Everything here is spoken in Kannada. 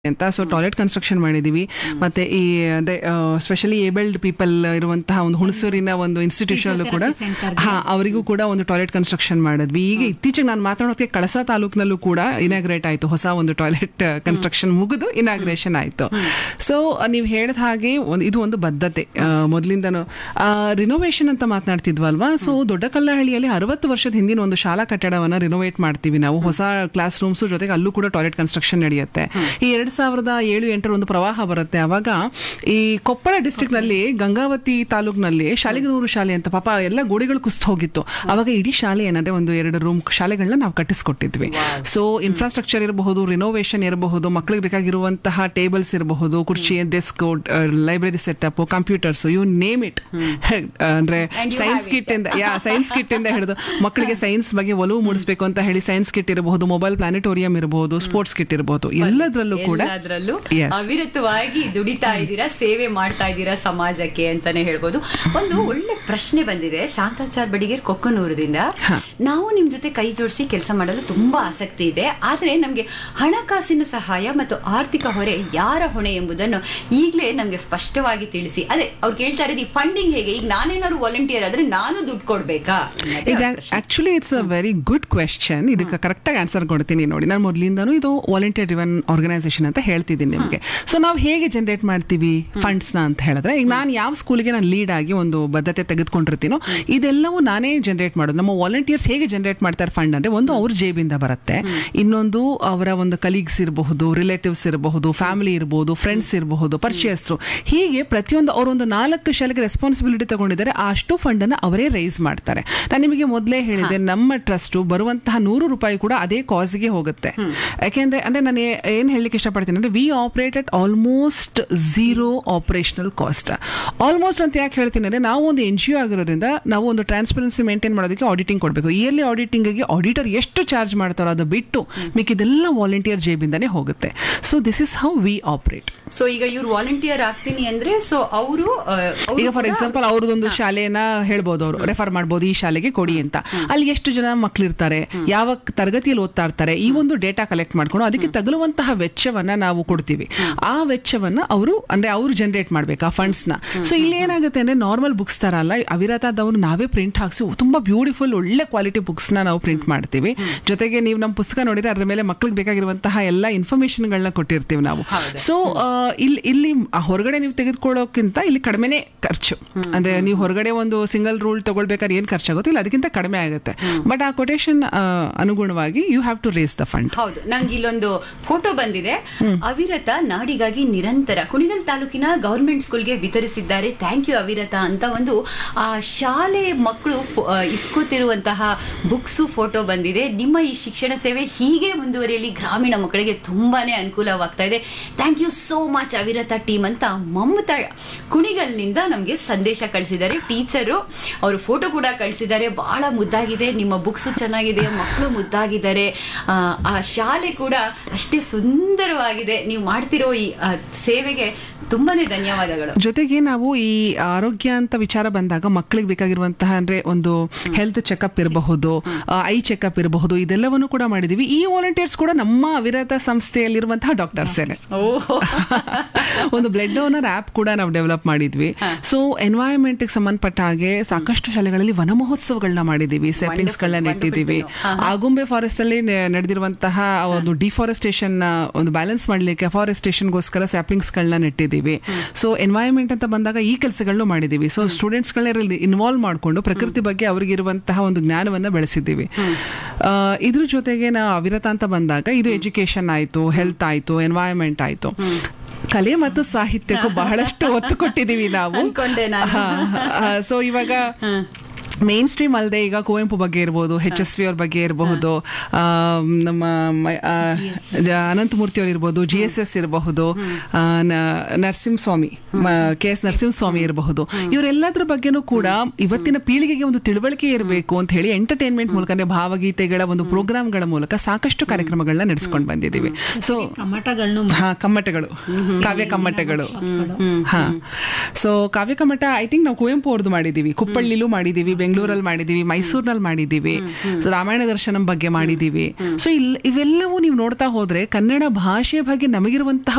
ಅಂತ ಸೊ ಟಾಯ್ಲೆಟ್ ಕನ್ಸ್ಟ್ರಕ್ಷನ್ ಮಾಡಿದೀವಿ ಮತ್ತೆ ಈ ಅದೇ ಸ್ಪೆಷಲಿ ಏಬಲ್ಡ್ ಪೀಪಲ್ ಇರುವಂತಹ ಒಂದು ಹುಣಸೂರಿನ ಒಂದು ಇನ್ಸ್ಟಿಟ್ಯೂಷನ್ ಅಲ್ಲೂ ಕೂಡ ಹಾ ಅವರಿಗೂ ಕೂಡ ಒಂದು ಟಾಯ್ಲೆಟ್ ಕನ್ಸ್ಟ್ರಕ್ಷನ್ ಮಾಡಿದ್ವಿ ಈಗ ಇತ್ತೀಚೆಗೆ ನಾನು ಮಾತಾಡೋದಕ್ಕೆ ಕಳಸ ತಾಲೂಕಿನಲ್ಲೂ ಕೂಡ ಇನಾಗ್ರೇಟ್ ಆಯ್ತು ಹೊಸ ಒಂದು ಟಾಯ್ಲೆಟ್ ಕನ್ಸ್ಟ್ರಕ್ಷನ್ ಮುಗಿದು ಇನಾಗ್ರೇಷನ್ ಆಯ್ತು ಸೊ ನೀವು ಹೇಳಿದ ಹಾಗೆ ಒಂದು ಇದು ಒಂದು ಬದ್ಧತೆ ಆ, ಮೊದ್ಲಿಂದನೂ ರಿನೋವೇಷನ್ ಅಂತ ಮಾತನಾಡ್ತಿದ್ವಲ್ವಾ ಸೊ ದೊಡ್ಡ ಕಲ್ಲಹಳ್ಳಿಯಲ್ಲಿ ಅರವತ್ತು ವರ್ಷದ ಹಿಂದಿನ ಒಂದು ಶಾಲಾ ಕಟ್ಟಡವನ್ನ ರಿನೋವೇಟ್ ಮಾಡ್ತೀವಿ ನಾವು ಹೊಸ ಕ್ಲಾಸ್ ರೂಮ್ಸ್ ಜೊತೆಗೆ ಅಲ್ಲೂ ಕೂಡ ಟಾಯ್ಲೆಟ್ ಕನ್ಸ್ಟ್ರಕ್ಷನ್ ನಡೆಯುತ್ತೆ ಈ ಎರಡ್ ಸಾವಿರದ ಏಳು ಎಂಟರ ಒಂದು ಪ್ರವಾಹ ಬರುತ್ತೆ ಅವಾಗ ಈ ಕೊಪ್ಪಳ ಡಿಸ್ಟ್ರಿಕ್ಟ್ ನಲ್ಲಿ ಗಂಗಾವತಿ ತಾಲೂಕಿನಲ್ಲಿ ಶಾಲೆಗನೂರು ಶಾಲೆ ಅಂತ ಪಾಪ ಎಲ್ಲ ಗೋಡೆಗಳು ಕುಸ್ತು ಹೋಗಿತ್ತು ಅವಾಗ ಇಡೀ ಶಾಲೆ ಏನಂದ್ರೆ ಒಂದು ಎರಡು ರೂಮ್ ಶಾಲೆಗಳನ್ನ ನಾವು ಕಟ್ಟಿಸ್ಕೊಟ್ಟಿದ್ವಿ ಸೊ ಇನ್ಫ್ರಾಸ್ಟ್ರಕ್ಚರ್ ಇರಬಹುದು ರಿನೋವೇಷನ್ ಇರಬಹುದು ಮಕ್ಕಳಿಗೆ ಬೇಕಾಗಿರುವಂತಹ ಟೇಬಲ್ಸ್ ಇರಬಹುದು ಕುರ್ಚಿ desk library setup computers you name it ಅಂದ್ರೆ And you science have it. Kit ಇಂದ ಯಾ ಸೈನ್ಸ್ ಕಿಟ್ ಇಂದ ಹಿಡಿದು ಮಕ್ಕಳಿಗೆ ಸೈನ್ಸ್ ಬಗ್ಗೆ ಒಲವು ಮೂಡಿಸಬೇಕು ಅಂತ ಹೇಳಿ ಸೈನ್ಸ್ ಕಿಟ್ ಇರಬಹುದು ಮೊಬೈಲ್ ಪ್ಲಾನೆಟೋರಿಯಂ ಇರಬಹುದು ಸ್ಪೋರ್ಟ್ಸ್ ಕಿಟ್ ಇರಬಹುದು ಎಲ್ಲದರಲ್ಲೂ ಕೂಡ ಎಲ್ಲದರಲ್ಲೂ Yes. ಅವಿರತವಾಗಿ ದುಡಿತಾ ಇದ್ದೀರಾ ಸೇವೆ ಮಾಡ್ತಾ ಇದ್ದೀರಾ ಸಮಾಜಕ್ಕೆ ಅಂತಾನೆ ಹೇಳ್ಬೋದು ಒಂದು ಒಳ್ಳೆ ಪ್ರಶ್ನೆ ಬಂದಿದೆ ಶಾಂತಾಚಾರ್ ಬಡಿಗೇರ್ ಕೊಕ್ಕನೂರದಿಂದ ನಾವು ನಿಮ್ ಜೊತೆ ಕೈ ಜೋಡಿಸಿ ಕೆಲಸ ಮಾಡಲು ತುಂಬಾ ಆಸಕ್ತಿ ಇದೆ ಆದ್ರೆ ನಮ್ಗೆ ಹಣಕಾಸಿನ ಸಹಾಯ ಮತ್ತು ಆರ್ಥಿಕ ಹೊರೆ ಯಾರ ಹೊಣೆ ಎಂಬುದನ್ನು ಈಗಲೇ ನಮ್ಗೆ ಸ್ಪಷ್ಟವಾಗಿ ತಿಳಿಸಿ ಅದೇ ಅವ್ರು ಕೇಳ್ತಾ ಇರೋದು ಈ ಫಂಡಿಂಗ್ ಹೇಗೆ ಈಗ ನಾನೇನಾದ್ರು ವಾಲಂಟಿಯರ್ ಆದ್ರೆ ನಾನು ದುಡ್ಡು ಕೊಡ್ಬೇಕಾ ಅನ್ನೋದೇ ಅವ್ರ ಪ್ರಶ್ನೆ. Actually it's a very good question ಇದಕ್ಕೆ ಕರೆಕ್ಟ್ ಆಗಿ ಆನ್ಸರ್ ಕೊಡ್ತೀನಿ ನೋಡಿ ನಾನು ಮೊದಲಿಂದನೂ ಇದು ವಾಲಂಟಿಯರ್ ಡ್ರಿವನ್ ಆರ್ಗನೈಸೇಷನ್ ಅಂತ ಹೇಳ್ತಿದ್ದೀನಿ ನಿಮಗೆ ಸೊ ನಾವು ಹೇಗೆ ಜನರೇಟ್ ಮಾಡ್ತೀವಿ ಫಂಡ್ಸ್ನ ಅಂತ ಹೇಳಿದ್ರೆ ಈಗ ನಾನು ಯಾವ ಸ್ಕೂಲ್ಗೆ ನಾನು ಲೀಡ್ ಆಗಿ ಒಂದು ಬದ್ಧತೆ ತೆಗೆದುಕೊಂಡಿರ್ತೀನೋ ಇದೆಲ್ಲವೂ ನಾನೇ ಜನರೇಟ್ ಮಾಡೋದು ನಮ್ಮ ವಾಲಂಟಿಯರ್ಸ್ ಹೇಗೆ ಜನರೇಟ್ ಮಾಡ್ತಾರೆ ಫಂಡ್ ಅಂದ್ರೆ ಒಂದು ಅವ್ರ ಜೇಬಿಂದ ಬರುತ್ತೆ ಇನ್ನೊಂದು ಅವರ ಒಂದು ಕಲೀಗ್ಸ್ ಇರಬಹುದು ರಿಲೇಟಿವ್ಸ್ ಇರಬಹುದು ಫ್ಯಾಮಿಲಿ ಇರಬಹುದು ಫ್ರೆಂಡ್ಸ್ ಇರಬಹುದು ಪರಿಚಯಸ್ಥರು ಹೀಗೆ ಪ್ರತಿಯೊಂದು ಅವರೊಂದು ನಾಲ್ಕು ಶಾಲೆಗೆ ರೆಸ್ಪಾನ್ಸಿಬಿಲಿಟಿ ತಗೊಂಡಿದ್ದಾರೆ ಆ ಅಷ್ಟು ಫಂಡ್ ಅನ್ನ ಅವರೇ ರೈಸ್ ಮಾಡ್ತಾರೆ ನಾನು ನಿಮಗೆ ಮೊದಲೇ ಹೇಳಿದೆ ನಮ್ಮ ಟ್ರಸ್ಟ್ ಬರುವಂತಹ ನೂರು ರೂಪಾಯಿ ಕೂಡ ಅದೇ ಕಾಸ್ಗೆ ಹೋಗುತ್ತೆ ಯಾಕೆಂದ್ರೆ ಅಂದ್ರೆ ನಾನು ಏ- ಏನ್ ಹೇಳಲಿಕ್ಕೆ ಇಷ್ಟಪಡ್ತೀನಿ ಅಂದ್ರೆ we operate at almost zero operational cost almost ಅಂತ ಯಾಕೆ ಹೇಳ್ತೀನಿ ಅಂದ್ರೆ ನಾವು ಒಂದು ಎನ್ ಜಿ ಒ ಆಗಿರೋದ್ರಿಂದ ನಾವು ಒಂದು ಟ್ರಾನ್ಸ್ಪರೆನ್ಸಿ ಮೇಂಟೈನ್ ಮಾಡೋದಕ್ಕೆ ಆಡಿಟಿಂಗ್ ಕೊಡಬೇಕು ಇಯರ್ಲಿ ಆಡಿಟಿಂಗ್ಗೆ ಆಡಿಟರ್ ಎಷ್ಟು ಚಾರ್ಜ್ ಮಾಡ್ತಾರೋ ಅದು ಬಿಟ್ಟು ಮಿಕ್ಕಿದೆಲ್ಲ ವಾಲಂಟಿಯರ್ ಜೇಬಿಂದಾನೇ ಹೋಗುತ್ತೆ so this is how we operate so ಈಗ ಇವ್ರು ವಾಲಂಟಿಯರ್ ಆಗ್ತೀನಿ ಅಂದ್ರೆ ಸೊ ಅವರು ಈಗ ಫಾರ್ ಎಕ್ಸಾಂಪಲ್ ಅವ್ರದ್ದೊಂದು ಶಾಲೆಯನ್ನ ಹೇಳ್ಬೋದು ಅವರು ರೆಫರ್ ಮಾಡ್ಬೋದು ಈ ಶಾಲೆಗೆ ಕೊಡಿ ಅಂತ ಅಲ್ಲಿ ಎಷ್ಟು ಜನ ಮಕ್ಳಿರ್ತಾರೆ ಯಾವ ತರಗತಿಯಲ್ಲಿ ಓದ್ತಾ ಇರ್ತಾರೆ ಈ ಒಂದು ಡೇಟಾ ಕಲೆಕ್ಟ್ ಮಾಡ್ಕೊಂಡು ಅದಕ್ಕೆ ತಗಲುವಂತಹ ವೆಚ್ಚವನ್ನ ನಾವು ಕೊಡ್ತೀವಿ ಆ ವೆಚ್ಚವನ್ನ ಅವರು ಅಂದ್ರೆ ಅವ್ರು ಜನರೇಟ್ ಮಾಡ್ಬೇಕು ಆ ಫಂಡ್ಸ್ ನ ಸೊ ಇಲ್ಲಿ ಏನಾಗುತ್ತೆ ಅಂದ್ರೆ ನಾರ್ಮಲ್ ಬುಕ್ಸ್ ತರ ಅಲ್ಲ ಅವಿರತದವ್ರು ನಾವೇ ಪ್ರಿಂಟ್ ಹಾಕ್ಸಿ ತುಂಬಾ ಬ್ಯೂಟಿಫುಲ್ ಒಳ್ಳೆ ಕ್ವಾಲಿಟಿ ಬುಕ್ಸ್ ನ ನಾವು ಪ್ರಿಂಟ್ ಮಾಡ್ತೀವಿ ಜೊತೆಗೆ ನೀವು ನಮ್ಮ ಪುಸ್ತಕ ನೋಡಿದ್ರೆ ಅದ್ರ ಮೇಲೆ ಮಕ್ಳಿಗೆ ಬೇಕಾಗಿರುವಂತಹ ಎಲ್ಲ ಇನ್ಫಾರ್ಮೇಶನ್ ಗಳನ್ನ ಕೊಟ್ಟಿರ್ತೀವಿ ನಾವು ಸೊ ಇಲ್ಲಿ ಇಲ್ಲಿ ಆ ಹೊರಗಡೆ ನೀವು ತೆಗೆದುಕೊಳ್ಳೋಕ್ಕಿಂತ ಇಲ್ಲಿ ಕಡಿಮೆನೇ ಖರ್ಚು ಅಂದ್ರೆ ನೀವು ಹೊರಗಡೆ ಒಂದು ಸಿಂಗಲ್ ರೂಲ್ ತಗೊಳ್ಬೇಕಾದ್ರೆ ಏನ್ ಖರ್ಚಾಗುತ್ತೋ ಇಲ್ಲ ಅದಕ್ಕಿಂತ ಕಡಿಮೆ ಆಗುತ್ತೆ ಬಟ್ ಆ ಕೊಟೇಶನ್ ಅನುಗುಣವಾಗಿ you have to raise the fund ಹೌದು ನಂಗೆ ಇಲ್ಲೊಂದು ಫೋಟೋ ಬಂದಿದೆ ಅವಿರತ ನಾಡಿಗಾಗಿ ನಿರಂತರ ಕುಣಿಗಲ್ ತಾಲೂಕಿನ ಗವರ್ಮೆಂಟ್ ಸ್ಕೂಲ್ಗೆ ವಿತರಿಸಿದ್ದಾರೆ ಥ್ಯಾಂಕ್ ಯು ಅವಿರತ ಅಂತ ಒಂದು ಆ ಶಾಲೆ ಮಕ್ಕಳು ಫೊ- ಆ, ಇಸ್ಕೋತಿರುವಂತಹ ಬುಕ್ಸು ಫೋಟೋ ಬಂದಿದೆ ನಿಮ್ಮ ಈ ಶಿಕ್ಷಣ ಸೇವೆ ಹೀಗೆ ಮುಂದುವರಿಯಲಿ ಗ್ರಾಮೀಣ ಮಕ್ಕಳಿಗೆ ತುಂಬಾನೇ ಅನುಕೂಲವಾಗ್ತಾ ಇದೆ thank you so much Aviratha team ಅಂತ ಮಮತಾ ಕುಣಿಗಲ್ನಿಂದ ನಮಗೆ ಸಂದೇಶ ಕಳಿಸಿದ್ದಾರೆ ಟೀಚರು ಅವರು ಫೋಟೋ ಕೂಡ ಕಳಿಸಿದ್ದಾರೆ ಬಹಳ ಮುದ್ದಾಗಿದೆ ನಿಮ್ಮ ಬುಕ್ಸ್ ಚೆನ್ನಾಗಿದೆ ಮಕ್ಕಳು ಮುದ್ದಾಗಿದ್ದಾರೆ ಆ, ಆ ಶಾಲೆ ಕೂಡ ಅಷ್ಟೇ ಸುಂದರವಾಗಿದೆ ನೀವು ಮಾಡ್ತಿರೋ ಈ ಆ, ಸೇವೆಗೆ ತುಂಬಾನೇ ಧನ್ಯವಾದಗಳು ಜೊತೆಗೆ ನಾವು ಈ ಆರೋಗ್ಯ ಅಂತ ವಿಚಾರ ಬಂದಾಗ ಮಕ್ಕಳಿಗೆ ಬೇಕಾಗಿರುವಂತಹ ಅಂದ್ರೆ ಒಂದು ಹೆಲ್ತ್ ಚೆಕಪ್ ಇರಬಹುದು ಐ ಚೆಕಪ್ ಇರಬಹುದು ಇದೆಲ್ಲವನ್ನು ಕೂಡ ಮಾಡಿದೀವಿ ಈ ವಾಲಂಟಿಯರ್ಸ್ ಕೂಡ ನಮ್ಮ ಅವಿರತ ಸಂಸ್ಥೆಯಲ್ಲಿರುವಂತಹ ಡಾಕ್ಟರ್ಸ್ ಒಂದು ಬ್ಲಡ್ ಡೋನರ್ ಆಪ್ ಕೂಡ ನಾವು ಡೆವಲಪ್ ಮಾಡಿದ್ವಿ ಸೊ ಎನ್ವೈರನ್ಮೆಂಟ್ ಸಂಬಂಧಪಟ್ಟ ಹಾಗೆ ಸಾಕಷ್ಟು ಶಾಲೆಗಳಲ್ಲಿ ವನ ಮಹೋತ್ಸವಗಳನ್ನ ಮಾಡಿದೀವಿ ಸೆಪ್ಲಿಂಗ್ಸ್ ಗಳನ್ನ ನೆಟ್ಟಿದ್ದೀವಿ ಆಗುಂಬೆ ಫಾರೆಸ್ಟ್ ಅಲ್ಲಿ ನೆ- ನಡೆದಿರುವಂತಹ ಆ ಒಂದು ಡಿಫಾರೆಸ್ಟೇಷನ್ ಒಂದು ಬ್ಯಾಲೆನ್ಸ್ ಮಾಡ್ಲಿಕ್ಕೆ ಫಾರೆಸ್ಟೇಷನ್ಗೋಸ್ಕರ ಸ್ಯಾಪ್ಲಿಂಗ್ಸ್ ಗಳನ್ನ ನೆಟ್ಟಿದ್ದೀವಿ ಸೊ ಎನ್ವೈರನ್ಮೆಂಟ್ ಅಂತ ಬಂದಾಗ ಈ ಕೆಲಸಗಳನ್ನು ಮಾಡಿದೀವಿ ಸೊ ಸ್ಟೂಡೆಂಟ್ಸ್ ಗಳನ್ನ ಇನ್ವಾಲ್ವ್ ಮಾಡಿಕೊಂಡು ಪ್ರಕೃತಿ ಬಗ್ಗೆ ಅವರಿಗಿರುವಂತಹ ಒಂದು ಜ್ಞಾನವನ್ನ ಬೆಳೆಸಿದ್ದೀವಿ ಆ, ಇದ್ರ ಜೊತೆಗೆ ನಾವು ಅವಿರತ ಅಂತ ಬಂದಾಗ ಇದು ಎಜುಕೇಶನ್ ಆಯ್ತು ಹೆಲ್ತ್ ಆಯ್ತು ಎನ್ವೈರನ್ಮೆಂಟ್ ಆಯ್ತು ಕಲೆ ಮತ್ತು ಸಾಹಿತ್ಯಕ್ಕೂ ಬಹಳಷ್ಟು ಒತ್ತು ಕೊಟ್ಟಿದ್ದೀವಿ ನಾವು ಅನ್ಕೊಂಡೆ ನಾನು. ಸೊ ಇವಾಗ ಮೇನ್ ಸ್ಟ್ರೀಮ್ ಅಲ್ಲದೆ ಈಗ ಕುವೆಂಪು ಬಗ್ಗೆ ಇರ್ಬೋದು ಎಚ್ ಎಸ್ ವಿ ಅವ್ರ ಬಗ್ಗೆ ಇರಬಹುದು ಆ, ನಮ್ಮ ಮ- ಆ, ಜ- ಅನಂತಮೂರ್ತಿ ಅವ್ರು ಇರ್ಬೋದು ಜಿ ಎಸ್ ಎಸ್ ಇರಬಹುದು ಆ, ನ- ನರಸಿಂಹಸ್ವಾಮಿ ಕೆ ಎಸ್ ನರಸಿಂಹಸ್ವಾಮಿ ಇರಬಹುದು ಇವರೆಲ್ಲದ್ರ ಬಗ್ಗೆನೂ ಕೂಡ ಇವತ್ತಿನ ಪೀಳಿಗೆಗೆ ಒಂದು ತಿಳುವಳಿಕೆ ಇರಬೇಕು ಅಂತ ಹೇಳಿ ಎಂಟರ್ಟೈನ್ಮೆಂಟ್ ಮೂಲಕ ಅಂದ್ರೆ ಭಾವಗೀತೆಗಳ ಒಂದು ಪ್ರೋಗ್ರಾಮ್ಗಳ ಮೂಲಕ ಸಾಕಷ್ಟು ಕಾರ್ಯಕ್ರಮಗಳನ್ನ ನಡೆಸ್ಕೊಂಡು ಬಂದಿದ್ದೀವಿ ಸೊ ಕಮ್ಮಟಗಳನ್ನು ಹಾ ಕಮ್ಮಟಗಳು ಕಾವ್ಯ ಕಮ್ಮಟಗಳು ಹಾ ಸೊ ಕಾವ್ಯ ಕಮ್ಮಟ ಐ ಥಿಂಕ್ ನಾವು ಕುವೆಂಪು ಅವ್ರದ್ದು ಮಾಡಿದೀವಿ ಕುಪ್ಪಳ್ಳಿಲೂ ಮಾಡಿದೀವಿ ಬೆಂಗಳೂರಲ್ಲಿ ಮಾಡಿದೀವಿ ಮೈಸೂರಿನಲ್ಲಿ ಮಾಡಿದೀವಿ So, ರಾಮಾಯಣ ದರ್ಶನಂ ಬಗ್ಗೆ ಮಾಡಿದೀವಿ ಸೊ ಇಲ್ ಇವೆಲ್ಲವೂ ನೀವು ನೋಡ್ತಾ ಹೋದ್ರೆ ಕನ್ನಡ ಭಾಷೆಯ ಬಗ್ಗೆ ನಮಗಿರುವಂತಹ